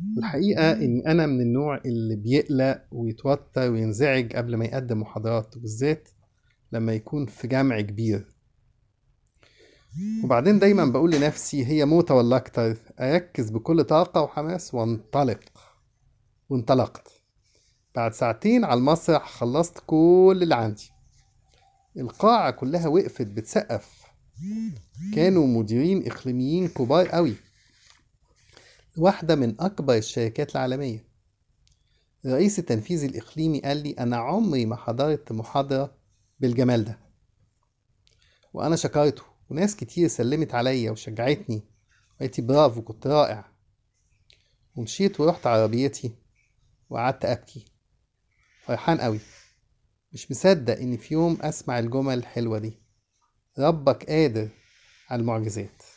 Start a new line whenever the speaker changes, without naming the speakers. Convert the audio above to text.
الحقيقة إني أنا من النوع اللي بيقلق ويتوتر وينزعج قبل ما يقدم محاضرات وبالذات لما يكون في جمع كبير وبعدين دايما بقول لنفسي هي موتة ولا أكتر أركز بكل طاقة وحماس وانطلق وانطلقت بعد ساعتين على المسرح خلصت كل اللي عندي القاعة كلها وقفت بتسقف كانوا مديرين إقليميين كبار قوي واحدة من أكبر الشركات العالمية الرئيس التنفيذي الإقليمي قال لي أنا عمري ما حضرت محاضرة بالجمال ده وأنا شكرته وناس كتير سلمت عليا وشجعتني وقالت لي برافو كنت رائع ومشيت ورحت عربيتي وقعدت أبكي فرحان قوي مش مصدق إني في يوم أسمع الجمل الحلوة دي ربك قادر على المعجزات